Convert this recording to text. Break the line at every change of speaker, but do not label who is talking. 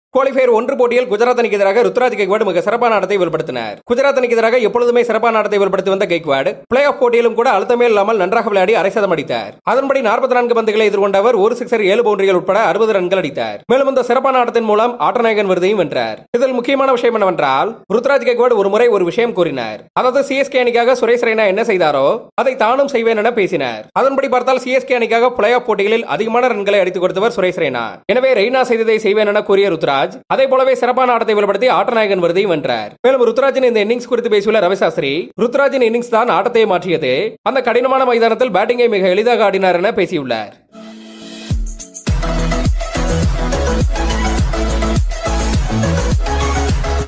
qualifier ஒன்று போட்டியில் குஜராத் அணிக்கு எதிராக ருத்ராஜ் கெக்வாட் மிக சிறப்பான ஆட்டத்தை வெளிப்படுத்தினார் குஜராத் அணிக்கு எதிராக எப்பொழுதுமே சிறப்பான ஆட்டத்தை வெளிப்படுத்தி வந்த கெக்வாட் பிளே ஆஃப் போட்டியிலும் கூட அழுத்தமே இல்லாமல் நன்றாக விளையாடி அரை சதம் அடித்தார் அதன்படி நாற்பத்தி நான்கு பந்துகளை எதிர்கொண்ட அவர் ஒரு சிக்ஸர் ஏழு பவுண்டரிகள் உட்பட அறுபது ரன்கள் அடித்தார் மேலும் இந்த சிறப்பான ஆட்டத்தின் மூலம் ஆட்டநாயகன் விருதையும் வென்றார் இதில் முக்கியமான விஷயம் என்னவென்றால் ருத்ராஜ் கெக்வாட் ஒரு முறை ஒரு விஷயம் கூறினார் அதாவது சிஎஸ்கே அணிக்காக சுரேஷ் ரெய்னா என்ன செய்தாரோ அதை தானும் செய்வேன் என பேசினார் அதன்படி பார்த்தால் சிஎஸ்கே அணிக்காக பிளே ஆஃப் போட்டிகளில் அதிகமான ரன்களை அடித்துக் கொடுத்தவர் சுரேஷ் ரெய்னா எனவே ரெய்னா செய்ததை செய்வேன் என கூறிய ருத்ராஜ் அதே போலவே சிறப்பான ஆட்டத்தை வெளிப்படுத்தி ஆட்டநாயகன் விருதையும் வென்றார் மேலும் ருத்ராஜின் இந்த இன்னிங்ஸ் குறித்து பேசியுள்ள ரவிசாஸ்திரி ருத்ராஜின் இன்னிங்ஸ் தான் ஆட்டத்தை மாற்றியது அந்த கடினமான மைதானத்தில் பேட்டிங்கை மிக எளிதாக ஆடினார் என பேசியுள்ளார்